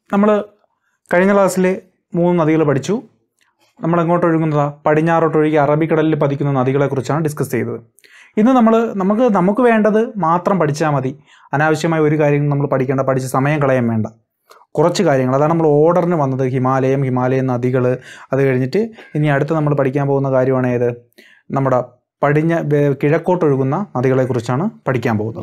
നമ്മൾ കഴിഞ്ഞ ക്ലാസ്സിൽ മൂന്ന് നദികൾ പഠിച്ചു നമ്മൾ എങ്ങോട്ട് ഒഴുകുന്നതാ പടിഞ്ഞാറോട്ട് ഒഴുകി അറബിക്കടലിൽ പതിക്കുന്ന നദികളെക്കുറിച്ചാണ് ഡിസ്കസ് ചെയ്തത് ഇന്ന് നമ്മൾ നമുക്ക് നമുക്ക് വേണ്ടത് മാത്രം പഠിച്ചാൽ മതി അനാവശ്യമായ ഒരു കാര്യം നമ്മൾ പഠിക്കേണ്ട പഠിച്ച് സമയം കളയാൻ വേണ്ട കുറച്ച് കാര്യങ്ങൾ അതാണ് നമ്മൾ ഓർഡറിന് വന്നത് ഹിമാലയം ഹിമാലയൻ നദികൾ അത് കഴിഞ്ഞിട്ട് ഇനി അടുത്ത് നമ്മൾ പഠിക്കാൻ പോകുന്ന കാര്യമാണ് ഏത് നമ്മുടെ പടിഞ്ഞ വേ- കിഴക്കോട്ടൊഴുകുന്ന നദികളെക്കുറിച്ചാണ് പഠിക്കാൻ പോകുന്നത്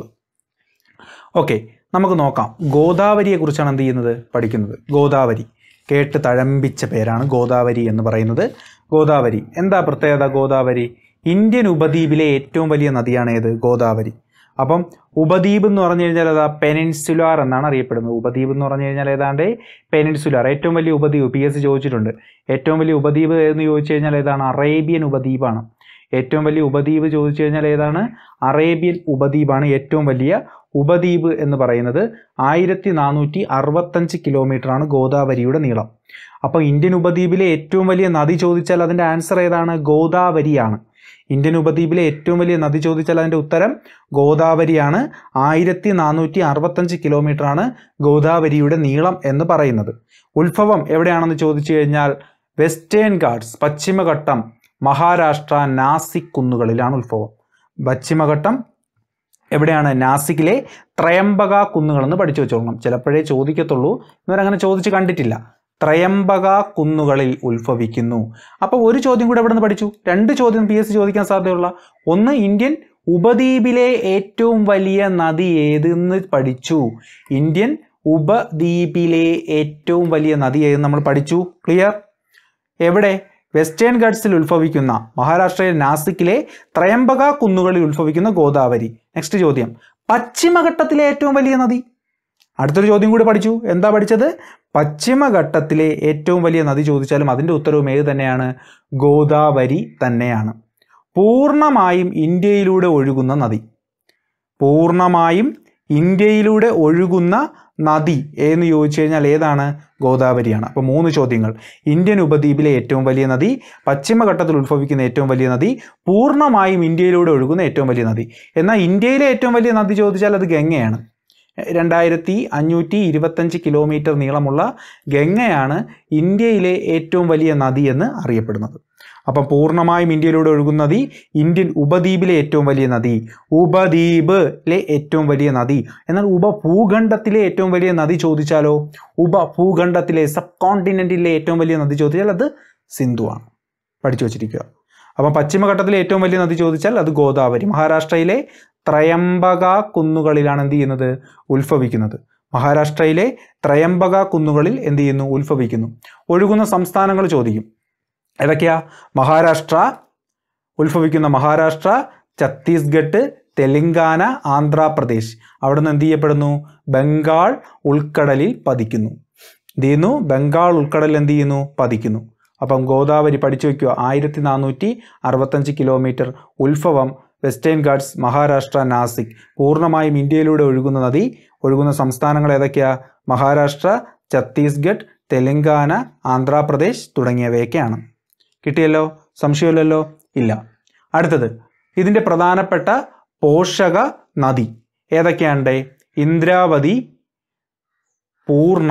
ഓക്കെ നമുക്ക് നോക്കാം ഗോദാവരിയെക്കുറിച്ചാണ് എന്ത് ചെയ്യുന്നത് പഠിക്കുന്നത് ഗോദാവരി കേട്ട് തഴമ്പിച്ച പേരാണ് ഗോദാവരി എന്ന് പറയുന്നത് ഗോദാവരി എന്താ പ്രത്യേകത ഗോദാവരി ഇന്ത്യൻ ഉപദ്വീപിലെ ഏറ്റവും വലിയ നദിയാണ് ഏത് ഗോദാവരി അപ്പം ഉപദ്വീപ് എന്ന് പറഞ്ഞു കഴിഞ്ഞാൽ അതാ പെനിൻസുലാർ എന്നാണ് അറിയപ്പെടുന്നത് ഉപദ്വീപ് എന്ന് പറഞ്ഞു കഴിഞ്ഞാൽ ഏതാണ്ട് പെനിൻസുലാർ ഏറ്റവും വലിയ ഉപദ്വീപ് പി എസ് സി ചോദിച്ചിട്ടുണ്ട് ഏറ്റവും വലിയ ഉപദ്വീപ് എന്ന് ചോദിച്ചു കഴിഞ്ഞാൽ ഏതാണ് അറേബ്യൻ ഉപദ്വീപാണ് ഏറ്റവും വലിയ ഉപദ്വീപ് ചോദിച്ചു കഴിഞ്ഞാൽ ഏതാണ് അറേബ്യൻ ഉപദ്വീപാണ് ഏറ്റവും വലിയ ഉപദ്വീപ് എന്ന് പറയുന്നത് ആയിരത്തി നാനൂറ്റി അറുപത്തഞ്ച് കിലോമീറ്ററാണ് ഗോദാവരിയുടെ നീളം അപ്പോൾ ഇന്ത്യൻ ഉപദ്വീപിലെ ഏറ്റവും വലിയ നദി ചോദിച്ചാൽ അതിൻ്റെ ആൻസർ ഏതാണ് ഗോദാവരിയാണ് ഇന്ത്യൻ ഉപദ്വീപിലെ ഏറ്റവും വലിയ നദി ചോദിച്ചാൽ അതിൻ്റെ ഉത്തരം ഗോദാവരിയാണ് ആയിരത്തി നാനൂറ്റി അറുപത്തഞ്ച് കിലോമീറ്ററാണ് ഗോദാവരിയുടെ നീളം എന്ന് പറയുന്നത് ഉത്ഭവം എവിടെയാണെന്ന് ചോദിച്ചു കഴിഞ്ഞാൽ വെസ്റ്റേൺ ഗാർഡ്സ് പശ്ചിമഘട്ടം മഹാരാഷ്ട്ര നാസിക് കുന്നുകളിലാണ് ഉത്ഭവം പശ്ചിമഘട്ടം എവിടെയാണ് നാസിക്കിലെ ത്രയംബക കുന്നുകളെന്ന് പഠിച്ചു വെച്ചോളണം ചിലപ്പോഴേ ചോദിക്കത്തുള്ളൂ ഇവരങ്ങനെ ചോദിച്ച് കണ്ടിട്ടില്ല ത്രയംബക കുന്നുകളിൽ ഉത്ഭവിക്കുന്നു അപ്പോൾ ഒരു ചോദ്യം കൂടെ എവിടെ നിന്ന് പഠിച്ചു രണ്ട് ചോദ്യം പി എസ് സി ചോദിക്കാൻ സാധ്യതയുള്ള ഒന്ന് ഇന്ത്യൻ ഉപദ്വീപിലെ ഏറ്റവും വലിയ നദി ഏതെന്ന് പഠിച്ചു ഇന്ത്യൻ ഉപദ്വീപിലെ ഏറ്റവും വലിയ നദി ഏതെന്ന് നമ്മൾ പഠിച്ചു ക്ലിയർ എവിടെ വെസ്റ്റേൺ ഗഡ്സിൽ ഉത്ഭവിക്കുന്ന മഹാരാഷ്ട്രയിലെ നാസിക്കിലെ ത്രയംബക കുന്നുകളിൽ ഉത്ഭവിക്കുന്ന ഗോദാവരി നെക്സ്റ്റ് ചോദ്യം പശ്ചിമഘട്ടത്തിലെ ഏറ്റവും വലിയ നദി അടുത്തൊരു ചോദ്യം കൂടി പഠിച്ചു എന്താ പഠിച്ചത് പശ്ചിമഘട്ടത്തിലെ ഏറ്റവും വലിയ നദി ചോദിച്ചാലും അതിൻ്റെ ഉത്തരവും ഏത് തന്നെയാണ് ഗോദാവരി തന്നെയാണ് പൂർണ്ണമായും ഇന്ത്യയിലൂടെ ഒഴുകുന്ന നദി പൂർണ്ണമായും ഇന്ത്യയിലൂടെ ഒഴുകുന്ന നദി എന്ന് ചോദിച്ചു കഴിഞ്ഞാൽ ഏതാണ് ഗോദാവരിയാണ് അപ്പോൾ മൂന്ന് ചോദ്യങ്ങൾ ഇന്ത്യൻ ഉപദ്വീപിലെ ഏറ്റവും വലിയ നദി പശ്ചിമഘട്ടത്തിൽ ഉത്ഭവിക്കുന്ന ഏറ്റവും വലിയ നദി പൂർണ്ണമായും ഇന്ത്യയിലൂടെ ഒഴുകുന്ന ഏറ്റവും വലിയ നദി എന്നാൽ ഇന്ത്യയിലെ ഏറ്റവും വലിയ നദി ചോദിച്ചാൽ അത് ഗംഗയാണ് രണ്ടായിരത്തി അഞ്ഞൂറ്റി ഇരുപത്തഞ്ച് കിലോമീറ്റർ നീളമുള്ള ഗംഗയാണ് ഇന്ത്യയിലെ ഏറ്റവും വലിയ നദി എന്ന് അറിയപ്പെടുന്നത് അപ്പം പൂർണ്ണമായും ഇന്ത്യയിലൂടെ ഒഴുകുന്ന നദി ഇന്ത്യൻ ഉപദ്വീപിലെ ഏറ്റവും വലിയ നദി ഉപദ്വീപിലെ ഏറ്റവും വലിയ നദി എന്നാൽ ഉപഭൂഖണ്ഡത്തിലെ ഏറ്റവും വലിയ നദി ചോദിച്ചാലോ ഉപഭൂഖണ്ഡത്തിലെ സബ് കോണ്ടിനെൻറ്റിലെ ഏറ്റവും വലിയ നദി ചോദിച്ചാൽ അത് സിന്ധുവാണ് പഠിച്ചു വച്ചിരിക്കുക അപ്പം പശ്ചിമഘട്ടത്തിലെ ഏറ്റവും വലിയ നദി ചോദിച്ചാൽ അത് ഗോദാവരി മഹാരാഷ്ട്രയിലെ ത്രയംബക കുന്നുകളിലാണ് എന്ത് ചെയ്യുന്നത് ഉത്ഭവിക്കുന്നത് മഹാരാഷ്ട്രയിലെ ത്രയംബക കുന്നുകളിൽ എന്ത് ചെയ്യുന്നു ഉത്ഭവിക്കുന്നു ഒഴുകുന്ന സംസ്ഥാനങ്ങൾ ചോദിക്കും ഏതൊക്കെയാ മഹാരാഷ്ട്ര ഉത്ഭവിക്കുന്ന മഹാരാഷ്ട്ര ഛത്തീസ്ഗഡ് തെലങ്കാന ആന്ധ്രാപ്രദേശ് അവിടെ നിന്ന് എന്ത് ചെയ്യപ്പെടുന്നു ബംഗാൾ ഉൾക്കടലിൽ പതിക്കുന്നു എന്ത് ചെയ്യുന്നു ബംഗാൾ ഉൾക്കടലിൽ എന്ത് ചെയ്യുന്നു പതിക്കുന്നു അപ്പം ഗോദാവരി പഠിച്ചു വയ്ക്കുക ആയിരത്തി നാനൂറ്റി അറുപത്തഞ്ച് കിലോമീറ്റർ ഉത്ഭവം വെസ്റ്റേൺ ഗാർഡ്സ് മഹാരാഷ്ട്ര നാസിക് പൂർണ്ണമായും ഇന്ത്യയിലൂടെ ഒഴുകുന്ന നദി ഒഴുകുന്ന സംസ്ഥാനങ്ങൾ ഏതൊക്കെയാ മഹാരാഷ്ട്ര ഛത്തീസ്ഗഡ് തെലങ്കാന ആന്ധ്രാപ്രദേശ് തുടങ്ങിയവയൊക്കെയാണ് കിട്ടിയല്ലോ സംശയമില്ലല്ലോ ഇല്ല അടുത്തത് ഇതിൻ്റെ പ്രധാനപ്പെട്ട പോഷക നദി ഏതൊക്കെയാണ്ട് ഇന്ദ്രാവതി പൂർണ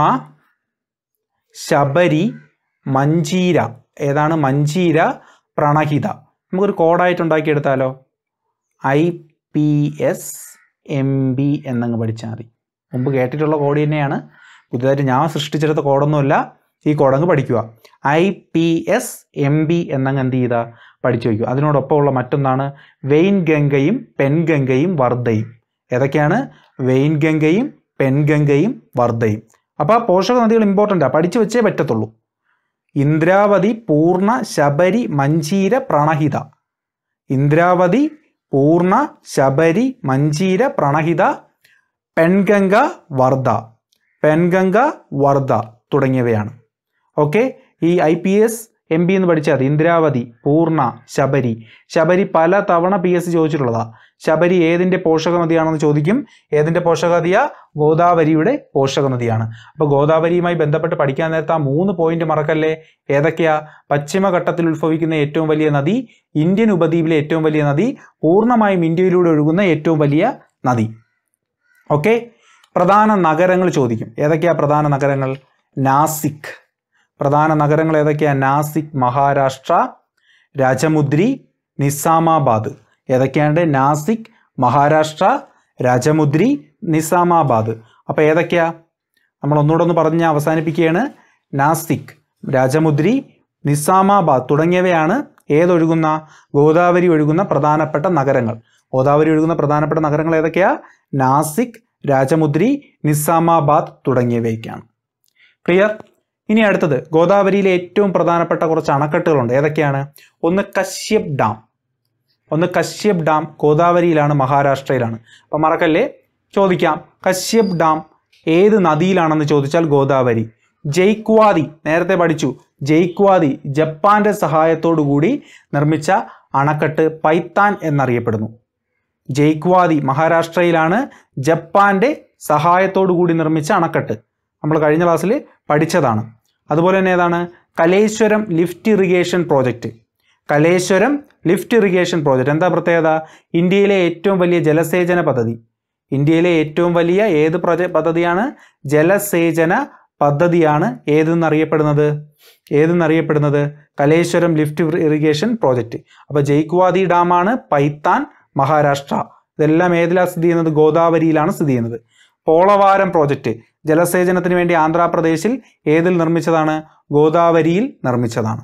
ശബരി മഞ്ചീര ഏതാണ് മഞ്ചീര പ്രണഹിത നമുക്കൊരു കോഡായിട്ട് ഉണ്ടാക്കിയെടുത്താലോ I P S M B എന്നങ്ങ് പഠിച്ചാൽ മതി മുമ്പ് കേട്ടിട്ടുള്ള കോഡ് തന്നെയാണ് പുതുതായിട്ട് ഞാൻ സൃഷ്ടിച്ചെടുത്ത കോഡൊന്നുമല്ല ഈ കോഡങ്ങ് പഠിക്കുക I P S M B എന്നങ്ങ് എന്ത് ചെയ്താൽ പഠിച്ചു വയ്ക്കുക അതിനോടൊപ്പമുള്ള മറ്റൊന്നാണ് വെയിൻ ഗംഗയും പെൻഗംഗയും വർദ്ധയും ഏതൊക്കെയാണ് വെയിൻ ഗംഗയും പെൻഗംഗയും വർദ്ധയും അപ്പോൾ ആ പോഷക നദികൾ ഇമ്പോർട്ടൻ്റാണ് പഠിച്ചു വെച്ചേ പറ്റത്തുള്ളൂ ഇന്ദ്രാവതി പൂർണ്ണ ശബരി മഞ്ചീര പ്രണഹിത ഇന്ദ്രാവതി പൂർണ്ണ ശബരി മഞ്ചീര പ്രണഹിത പെൺഗംഗ വർദ്ധ പെൺഗംഗ വർദ്ധ തുടങ്ങിയവയാണ് ഓക്കെ ഈ I P S M B എന്ന് പഠിച്ചാൽ മതി ഇന്ദ്രാവതി പൂർണ്ണ ശബരി ശബരി പല തവണ പി എസ് ചോദിച്ചിട്ടുള്ളതാണ് ശബരി ഏതിൻ്റെ പോഷക നദിയാണെന്ന് ചോദിക്കും ഏതിൻ്റെ പോഷക നദിയാ ഗോദാവരിയുടെ പോഷക നദിയാണ് അപ്പോൾ ഗോദാവരിയുമായി ബന്ധപ്പെട്ട് പഠിക്കാൻ നേരത്തെ ആ മൂന്ന് പോയിന്റ് മറക്കല്ലേ ഏതൊക്കെയാ പശ്ചിമഘട്ടത്തിൽ ഉത്ഭവിക്കുന്ന ഏറ്റവും വലിയ നദി ഇന്ത്യൻ ഉപദ്വീപിലെ ഏറ്റവും വലിയ നദി പൂർണ്ണമായും ഇന്ത്യയിലൂടെ ഒഴുകുന്ന ഏറ്റവും വലിയ നദി ഓക്കെ പ്രധാന നഗരങ്ങൾ ചോദിക്കും ഏതൊക്കെയാ പ്രധാന നഗരങ്ങൾ നാസിക് പ്രധാന നഗരങ്ങൾ ഏതൊക്കെയാണ് നാസിക് മഹാരാഷ്ട്ര രാജമുദ്രി നിസാമാബാദ് ഏതൊക്കെയാണ് നാസിക് മഹാരാഷ്ട്ര രാജമുദ്രി നിസാമാബാദ് അപ്പോൾ ഏതൊക്കെയാ നമ്മൾ ഒന്നുകൂടെ ഒന്ന് പറഞ്ഞ് അവസാനിപ്പിക്കുകയാണ് നാസിക് രാജമുദ്രി നിസാമാബാദ് തുടങ്ങിയവയാണ് ഏതൊഴുകുന്ന ഗോദാവരി ഒഴുകുന്ന പ്രധാനപ്പെട്ട നഗരങ്ങൾ ഗോദാവരി ഒഴുകുന്ന പ്രധാനപ്പെട്ട നഗരങ്ങൾ ഏതൊക്കെയാ നാസിക് രാജമുദ്രി നിസാമാബാദ് തുടങ്ങിയവയൊക്കെയാണ് ക്ലിയർ ഇനി അടുത്തത് ഗോദാവരിയിലെ ഏറ്റവും പ്രധാനപ്പെട്ട കുറച്ച് അണക്കെട്ടുകളുണ്ട് ഏതൊക്കെയാണ് ഒന്ന് കശ്യപ് ഡാം ഒന്ന് കശ്യപ് ഡാം ഗോദാവരിയിലാണ് മഹാരാഷ്ട്രയിലാണ് അപ്പം മറക്കല്ലേ ചോദിക്കാം കശ്യപ് ഡാം ഏത് നദിയിലാണെന്ന് ചോദിച്ചാൽ ഗോദാവരി ജയ്ക്വാദി നേരത്തെ പഠിച്ചു ജയ്ക്വാദി ജപ്പാന്റെ സഹായത്തോടു കൂടി നിർമ്മിച്ച അണക്കെട്ട് പൈത്താൻ എന്നറിയപ്പെടുന്നു ജയ്ക്വാദി മഹാരാഷ്ട്രയിലാണ് ജപ്പാന്റെ സഹായത്തോടു കൂടി നിർമ്മിച്ച അണക്കെട്ട് നമ്മൾ കഴിഞ്ഞ ക്ലാസ്സിൽ പഠിച്ചതാണ് അതുപോലെ തന്നെ ഏതാണ് Kaleshwaram lift irrigation project Kaleshwaram lift irrigation project എന്താ പ്രത്യേകത ഇന്ത്യയിലെ ഏറ്റവും വലിയ ജലസേചന പദ്ധതി ഇന്ത്യയിലെ ഏറ്റവും വലിയ ഏത് പ്രൊജ പദ്ധതിയാണ് ജലസേചന പദ്ധതിയാണ് ഏതെന്നറിയപ്പെടുന്നത് ഏതെന്നറിയപ്പെടുന്നത് കലേശ്വരം ലിഫ്റ്റ് ഇറിഗേഷൻ പ്രോജക്റ്റ് അപ്പോൾ ജയ്ക്വാദി ഡാമാണ് പൈത്താൻ മഹാരാഷ്ട്ര ഇതെല്ലാം ഏതിലാണ് സ്ഥിതി ചെയ്യുന്നത് ഗോദാവരിയിലാണ് സ്ഥിതി ചെയ്യുന്നത് പോളവാരം പ്രോജക്റ്റ് ജലസേചനത്തിന് വേണ്ടി ആന്ധ്രാപ്രദേശിൽ ഏതിൽ നിർമ്മിച്ചതാണ് ഗോദാവരിയിൽ നിർമ്മിച്ചതാണ്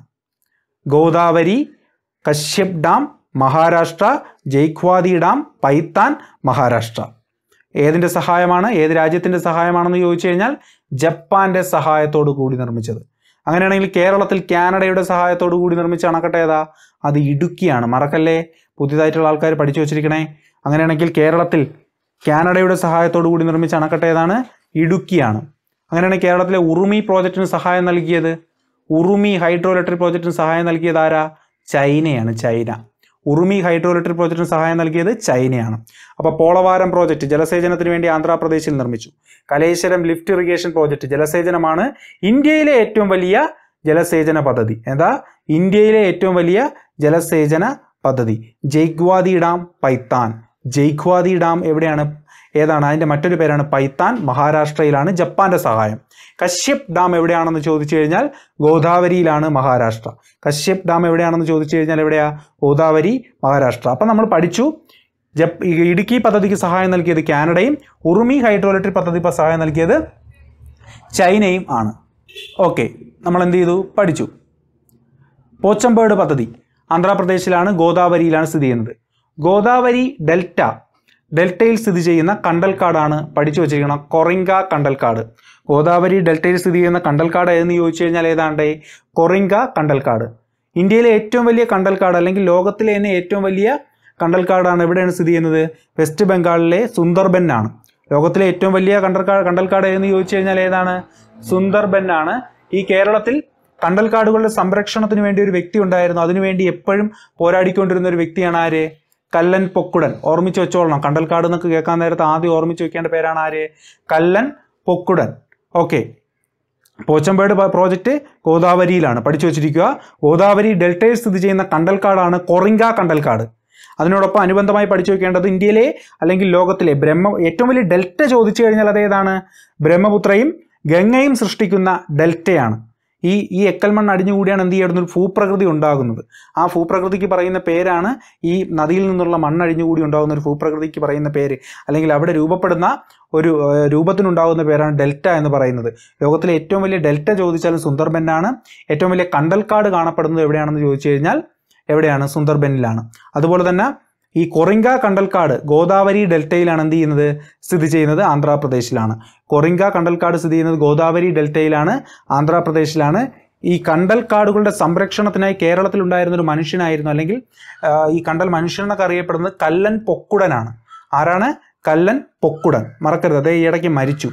ഗോദാവരി കശ്യപ് ഡാം മഹാരാഷ്ട്ര ജയ്ക്വാദി ഡാം പൈത്താൻ മഹാരാഷ്ട്ര ഏതിൻ്റെ സഹായമാണ് ഏത് രാജ്യത്തിൻ്റെ സഹായമാണെന്ന് ചോദിച്ചു കഴിഞ്ഞാൽ ജപ്പാന്റെ സഹായത്തോടു കൂടി നിർമ്മിച്ചത് അങ്ങനെയാണെങ്കിൽ കേരളത്തിൽ കാനഡയുടെ സഹായത്തോടു കൂടി നിർമ്മിച്ച അണക്കെട്ട് ഏതാ അത് ഇടുക്കിയാണ് മറക്കല്ലേ പുതിയതായിട്ടുള്ള ആൾക്കാർ പഠിച്ചു വച്ചിരിക്കണേ അങ്ങനെയാണെങ്കിൽ കേരളത്തിൽ കാനഡയുടെ സഹായത്തോടു കൂടി നിർമ്മിച്ച അണക്കെട്ട് ഏതാണ് ഇടുക്കിയാണ് അങ്ങനെയാണെങ്കിൽ കേരളത്തിലെ ഉറുമി പ്രോജക്റ്റിന് സഹായം നൽകിയത് ഉറുമി ഹൈഡ്രോ ഇലക്ട്രിക് പ്രോജക്റ്റിന് സഹായം നൽകിയത് ആരാ ചൈനയാണ് ചൈന ഉറുമി ഹൈഡ്രോ ഇലക്ട്രിക് പ്രോജക്റ്റിന് സഹായം നൽകിയത് ചൈനയാണ് അപ്പോൾ പോളവാരം പ്രോജക്റ്റ് ജലസേചനത്തിന് വേണ്ടി ആന്ധ്രാപ്രദേശിൽ നിർമ്മിച്ചു കലേശ്വരം ലിഫ്റ്റ് ഇറിഗേഷൻ പ്രോജക്റ്റ് ജലസേചനമാണ് ഇന്ത്യയിലെ ഏറ്റവും വലിയ ജലസേചന പദ്ധതി എന്താ ഇന്ത്യയിലെ ഏറ്റവും വലിയ ജലസേചന പദ്ധതി ജയ്ഗ്വാദി ഡാം പൈത്താൻ ജയ്ഗ്വാദി ഡാം എവിടെയാണ് ഏതാണ് അതിൻ്റെ മറ്റൊരു പേരാണ് പൈത്താൻ മഹാരാഷ്ട്രയിലാണ് ജപ്പാന്റെ സഹായം കശ്യപ് ഡാം എവിടെയാണെന്ന് ചോദിച്ചു കഴിഞ്ഞാൽ ഗോദാവരിയിലാണ് മഹാരാഷ്ട്ര കശ്യപ് ഡാം എവിടെയാണെന്ന് ചോദിച്ചു കഴിഞ്ഞാൽ എവിടെയാ ഗോദാവരി മഹാരാഷ്ട്ര അപ്പം നമ്മൾ പഠിച്ചു ജപ്പ് ഈ ഇടുക്കി പദ്ധതിക്ക് സഹായം നൽകിയത് കാനഡയും ഉറുമി ഹൈഡ്രോ ഇലക്ട്രിക് പദ്ധതിക്ക് സഹായം നൽകിയത് ചൈനയും ആണ് ഓക്കെ നമ്മൾ എന്ത് ചെയ്തു പഠിച്ചു പോച്ചമ്പേട് പദ്ധതി ആന്ധ്രാപ്രദേശിലാണ് ഗോദാവരിയിലാണ് സ്ഥിതി ചെയ്യുന്നത് ഗോദാവരി ഡെൽറ്റ ഡെൽറ്റയിൽ സ്ഥിതി ചെയ്യുന്ന കണ്ടൽക്കാടാണ് പഠിച്ചു വച്ചിരിക്കണം കൊറിങ്ക കണ്ടൽക്കാട് ഗോദാവരി ഡെൽറ്റയിൽ സ്ഥിതി ചെയ്യുന്ന കണ്ടൽക്കാട് ഏതെന്ന് ചോദിച്ചു കഴിഞ്ഞാൽ ഏതാണ്ടേ കൊറിങ്ക കണ്ടൽക്കാട് ഇന്ത്യയിലെ ഏറ്റവും വലിയ കണ്ടൽക്കാട് അല്ലെങ്കിൽ ലോകത്തിലെ തന്നെ ഏറ്റവും വലിയ കണ്ടൽക്കാടാണ് എവിടെയാണ് സ്ഥിതി ചെയ്യുന്നത് വെസ്റ്റ് ബംഗാളിലെ സുന്ദർബൻ ആണ് ലോകത്തിലെ ഏറ്റവും വലിയ കണ്ടൽക്കാട് കണ്ടൽക്കാട് ഏതെന്ന് ചോദിച്ചു കഴിഞ്ഞാൽ ഏതാണ് സുന്ദർബൻ ആണ് ഈ കേരളത്തിൽ കണ്ടൽക്കാടുകളുടെ സംരക്ഷണത്തിന് വേണ്ടി ഒരു വ്യക്തി ഉണ്ടായിരുന്നു അതിനുവേണ്ടി എപ്പോഴും പോരാടിക്കൊണ്ടിരുന്ന ഒരു വ്യക്തിയാണ് ആര് കല്ലൻ പൊക്കുടൻ ഓർമ്മിച്ച് വെച്ചോളണം കണ്ടൽക്കാട് എന്നൊക്കെ കേൾക്കാൻ നേരത്ത് ആദ്യം ഓർമ്മിച്ച് വെക്കേണ്ട പേരാണ് ആര് കല്ലൻ പൊക്കുടൻ ഓക്കെ പോച്ചമ്പേട് പ- പ്രോജക്റ്റ് ഗോദാവരിയിലാണ് പഠിച്ചു വെച്ചിരിക്കുക ഗോദാവരി ഡെൽറ്റയിൽ സ്ഥിതി ചെയ്യുന്ന കണ്ടൽക്കാടാണ് കൊറിങ്ക കണ്ടൽക്കാട് അതിനോടൊപ്പം അനുബന്ധമായി പഠിച്ചു വെക്കേണ്ടത് ഇന്ത്യയിലെ അല്ലെങ്കിൽ ലോകത്തിലെ ബ്രഹ്മ ഏറ്റവും വലിയ ഡെൽറ്റ ചോദിച്ചു കഴിഞ്ഞാൽ അതേതാണ് ബ്രഹ്മപുത്രയും ഗംഗയും സൃഷ്ടിക്കുന്ന ഡെൽറ്റയാണ് ഈ ഈ എക്കൽമണ്ണ് അടിഞ്ഞുകൂടിയാണ് എന്ത് ചെയ്യുന്നത് ഒരു ഭൂപ്രകൃതി ഉണ്ടാകുന്നത് ആ ഭൂപ്രകൃതിക്ക് പറയുന്ന പേരാണ് ഈ നദിയിൽ നിന്നുള്ള മണ്ണ് അടിഞ്ഞുകൂടി ഉണ്ടാകുന്ന ഒരു ഭൂപ്രകൃതിക്ക് പറയുന്ന പേര് അല്ലെങ്കിൽ അവിടെ രൂപപ്പെടുന്ന ഒരു ഏഹ്, രൂപത്തിനുണ്ടാകുന്ന പേരാണ് ഡെൽറ്റ എന്ന് പറയുന്നത് ലോകത്തിലെ ഏറ്റവും വലിയ ഡെൽറ്റ ചോദിച്ചാലും സുന്ദർബനാണ് ഏറ്റവും വലിയ കണ്ടൽക്കാട് കാണപ്പെടുന്നത് എവിടെയാണെന്ന് ചോദിച്ചു കഴിഞ്ഞാൽ എവിടെയാണ് സുന്ദർബനിലാണ് അതുപോലെ തന്നെ ഈ കൊറിങ്ക കണ്ടൽക്കാട് ഗോദാവരി ഡെൽറ്റയിലാണ് എന്ത് ചെയ്യുന്നത് സ്ഥിതി ചെയ്യുന്നത് ആന്ധ്രാപ്രദേശിലാണ് കൊറിങ്ക കണ്ടൽക്കാട് സ്ഥിതി ചെയ്യുന്നത് ഗോദാവരി ഡെൽറ്റയിലാണ് ആന്ധ്രാപ്രദേശിലാണ് ഈ കണ്ടൽക്കാടുകളുടെ സംരക്ഷണത്തിനായി കേരളത്തിൽ ഉണ്ടായിരുന്ന ഒരു മനുഷ്യനായിരുന്നു അല്ലെങ്കിൽ ആ, ഈ കണ്ടൽ മനുഷ്യൻ എന്നൊക്കെ അറിയപ്പെടുന്നത് കല്ലൻ പൊക്കുടനാണ് ആരാണ് കല്ലൻ പൊക്കുടൻ മറക്കരുത് അതേ ഈ ഇടയ്ക്ക് മരിച്ചു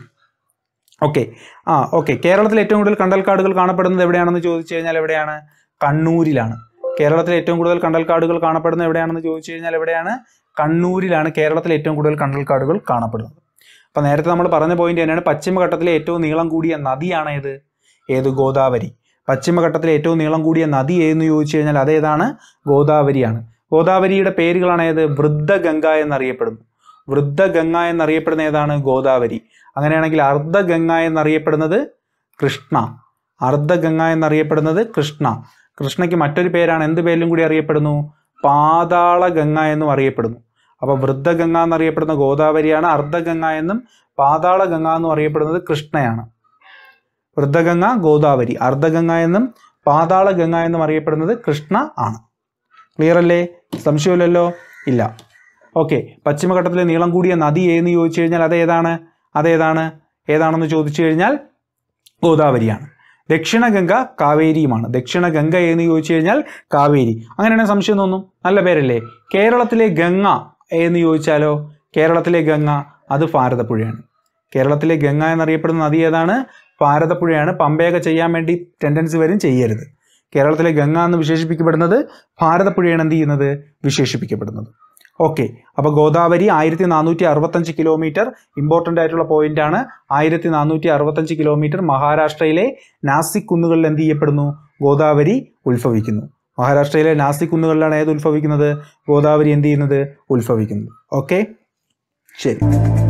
ഓക്കെ ആ ഓക്കെ കേരളത്തിൽ ഏറ്റവും കൂടുതൽ കണ്ടൽക്കാടുകൾ കാണപ്പെടുന്നത് എവിടെയാണെന്ന് ചോദിച്ചു കഴിഞ്ഞാൽ എവിടെയാണ് കണ്ണൂരിലാണ് കേരളത്തിൽ ഏറ്റവും കൂടുതൽ കണ്ടൽക്കാടുകൾ കാണപ്പെടുന്നത് എവിടെയാണെന്ന് ചോദിച്ചു കഴിഞ്ഞാൽ എവിടെയാണ് കണ്ണൂരിലാണ് കേരളത്തിൽ ഏറ്റവും കൂടുതൽ കണ്ടൽക്കാടുകൾ കാണപ്പെടുന്നത് അപ്പം നേരത്തെ നമ്മൾ പറഞ്ഞ പോയിന്റ് തന്നെയാണ് പശ്ചിമഘട്ടത്തിലെ ഏറ്റവും നീളം കൂടിയ നദിയാണ് ഏത് ഏത് ഗോദാവരി പശ്ചിമഘട്ടത്തിലെ ഏറ്റവും നീളം കൂടിയ നദി ഏതെന്ന് ചോദിച്ചു കഴിഞ്ഞാൽ അതേതാണ് ഗോദാവരിയാണ് ഗോദാവരിയുടെ പേരുകളാണ് ഏത് വൃദ്ധഗംഗ എന്നറിയപ്പെടുന്നു വൃദ്ധഗംഗ എന്നറിയപ്പെടുന്ന ഏതാണ് ഗോദാവരി അങ്ങനെയാണെങ്കിൽ അർദ്ധഗംഗ എന്നറിയപ്പെടുന്നത് കൃഷ്ണ അർദ്ധഗംഗ എന്നറിയപ്പെടുന്നത് കൃഷ്ണ കൃഷ്ണയ്ക്ക് മറ്റൊരു പേരാണ് എന്ത് പേരിലും കൂടി അറിയപ്പെടുന്നു പാതാള ഗംഗ എന്നും അറിയപ്പെടുന്നു അപ്പോൾ വൃദ്ധഗംഗ എന്നറിയപ്പെടുന്ന ഗോദാവരിയാണ് അർദ്ധഗംഗ എന്നും പാതാള ഗംഗ എന്നും അറിയപ്പെടുന്നത് കൃഷ്ണയാണ് വൃദ്ധഗംഗ ഗോദാവരി അർദ്ധഗംഗ എന്നും പാതാള ഗംഗ എന്നും അറിയപ്പെടുന്നത് കൃഷ്ണ ആണ് ക്ലിയർ അല്ലേ സംശയമില്ലല്ലോ ഇല്ല ഓക്കെ പശ്ചിമഘട്ടത്തിലെ നീളം കൂടിയ നദി ഏതെന്ന് ചോദിച്ചു കഴിഞ്ഞാൽ അതേതാണ് അതേതാണ് ഏതാണെന്ന് ചോദിച്ചു കഴിഞ്ഞാൽ ഗോദാവരിയാണ് ദക്ഷിണഗംഗ കാവേരിയുമാണ് ദക്ഷിണഗംഗ എന്ന് ചോദിച്ചു കഴിഞ്ഞാൽ കാവേരി അങ്ങനെയാണെങ്കിൽ സംശയം തോന്നും നല്ല പേരല്ലേ കേരളത്തിലെ ഗംഗ എന്ന് ചോദിച്ചാലോ കേരളത്തിലെ ഗംഗ അത് ഭാരതപ്പുഴയാണ് കേരളത്തിലെ ഗംഗ എന്നറിയപ്പെടുന്ന നദി ഏതാണ് ഭാരതപ്പുഴയാണ് പമ്പയൊക്കെ ചെയ്യാൻ വേണ്ടി ടെൻഡൻസി വരും ചെയ്യരുത് കേരളത്തിലെ ഗംഗ എന്ന് വിശേഷിപ്പിക്കപ്പെടുന്നത് ഭാരതപ്പുഴയാണ് എന്ത് ചെയ്യുന്നത് വിശേഷിപ്പിക്കപ്പെടുന്നത് ഓക്കെ അപ്പോൾ ഗോദാവരി ആയിരത്തി നാനൂറ്റി അറുപത്തഞ്ച് കിലോമീറ്റർ ഇമ്പോർട്ടൻ്റ് ആയിട്ടുള്ള പോയിന്റ് ആണ് ആയിരത്തി നാനൂറ്റി അറുപത്തഞ്ച് കിലോമീറ്റർ മഹാരാഷ്ട്രയിലെ നാസിക് കുന്നുകളിൽ എന്ത് ചെയ്യപ്പെടുന്നു ഗോദാവരി ഉത്ഭവിക്കുന്നു മഹാരാഷ്ട്രയിലെ നാസിക് കുന്നുകളിലാണ് ഏത് ഉത്ഭവിക്കുന്നത് ഗോദാവരി എന്ത് ചെയ്യുന്നത് ഉത്ഭവിക്കുന്നത് ഓക്കെ ശരി